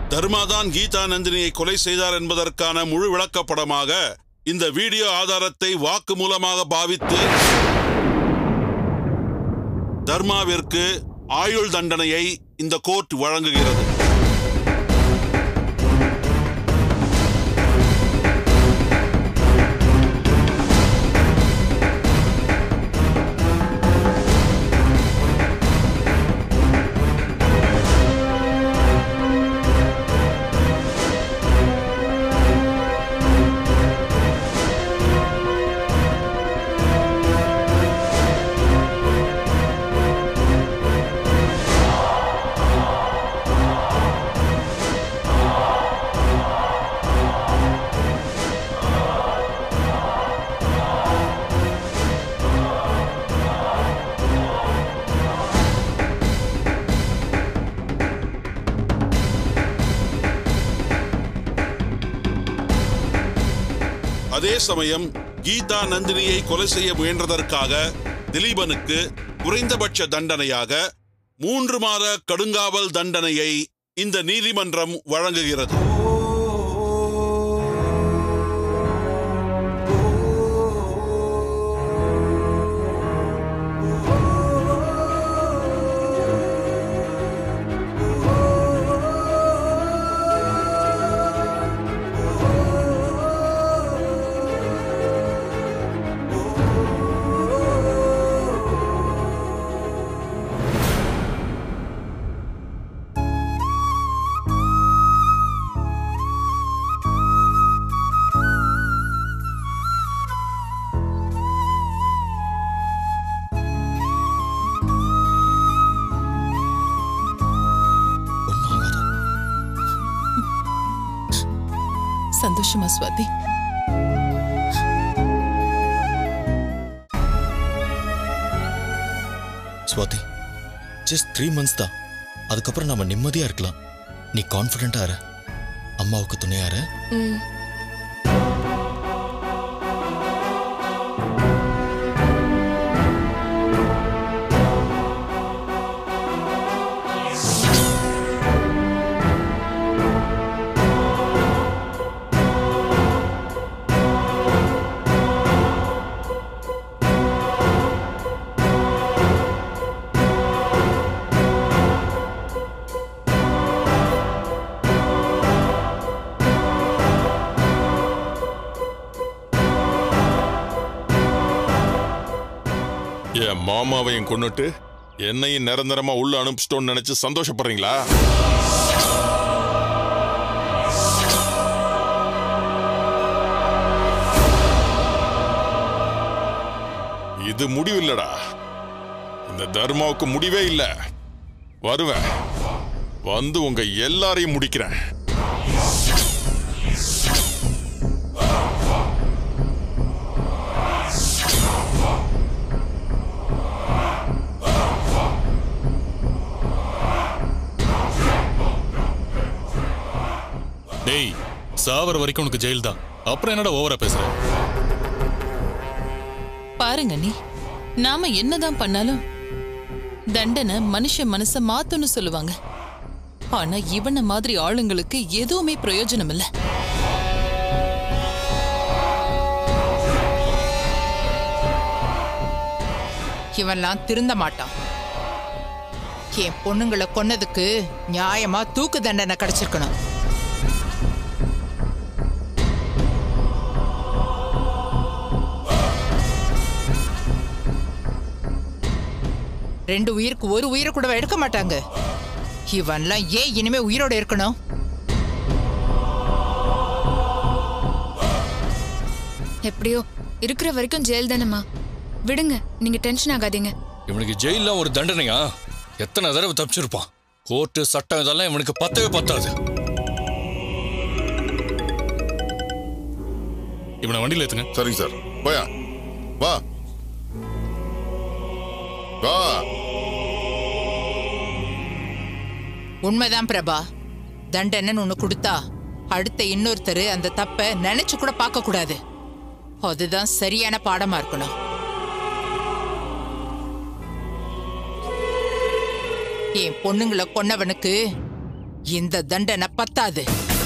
தர்மாதான் கீதா நந்தினியை கொலை செய்தார் என்பதற்கான முழு விளக்கப்படமாக இந்த வீடியோ ஆதாரத்தை வாக்கு மூலமாக பாவித்து தர்மாவிற்கு ஆயுள் தண்டனையை இந்த கோர்ட் வழங்குகிறது அதே சமயம் கீதா நந்தினியை கொலை செய்ய முயன்றதற்காக திலீபனுக்கு குறைந்தபட்ச தண்டனையாக மூன்று மாத கடுங்காவல் தண்டனையை இந்த நீதிமன்றம் வழங்குகிறது ஒன்றும் ஆகாது சந்தோஷமா Swathi Swathi just three months தான் அதுக்கப்புறம் நாம நிம்மதியா இருக்கலாம் நீ கான்ஃபிடென்ட்டா இரு அம்மாவுக்கு துணையா இரு ம் என் மாமாவையும் கொன்னுட்டு என்னையும் நிரந்தரமா உள்ள அனுப்பிச்சிட்டோன்னு நினைச்சு சந்தோஷப்படுறீங்களா இது முடிவு இல்லடா இந்த தர்மாவுக்கு முடிவே இல்ல வருவேன் வந்து உங்க எல்லாரையும் முடிக்கிறேன் டேய் சாவர வரைக்கும் உனக்கு ஜெயில் தான் அப்புறம் என்னடா ஓவரா பேசுற பாருங்க நீ நாம என்னதான் பண்ணாலும் தண்டனை மனுஷ மனச மாத்தும்னு சொல்லுவாங்க ஆனா இவன மாதிரி ஆளுங்களுக்கு எதுவுமே பிரயோஜனம் இல்ல இவன்லாம் திருந்த மாட்டான் என் பொண்ணுங்களை கொன்னதுக்கு நியாயமா தூக்கு தண்டனை கிடைச்சிருக்கணும் ரெண்டு உயிருக்கு ஒரு உயிரை கூட எடுக்க மாட்டாங்க இவன்லாம் ஏன் இனிமே உயிரோட இருக்கணும் எப்படியோ இருக்கிற வரைக்கும் ஜெயில் தானேம்மா விடுங்க நீங்க டென்ஷன் ஆகாதீங்க இவனுக்கு ஜெயில ஒரு தண்டனையா எத்தனை தடவை தப்பிச்சிருப்பான் கோர்ட்டு சட்டம் இதெல்லாம் இவனுக்கு பத்தவே பத்தாது இவனை வண்டியில் ஏத்துங்க சரிங்க சார் போயா வா வா உண்மைதான் பிரபா தண்டனைன்னு ஒண்ணு கொடுத்தா அடுத்த இன்னொருத்தர் அந்த தப்ப நினைச்சு கூட பார்க்க கூடாது அதுதான் சரியான பாடமா இருக்கணும் என் பொண்ணுங்களை கொன்னவனுக்கு இந்த தண்டனை பத்தாது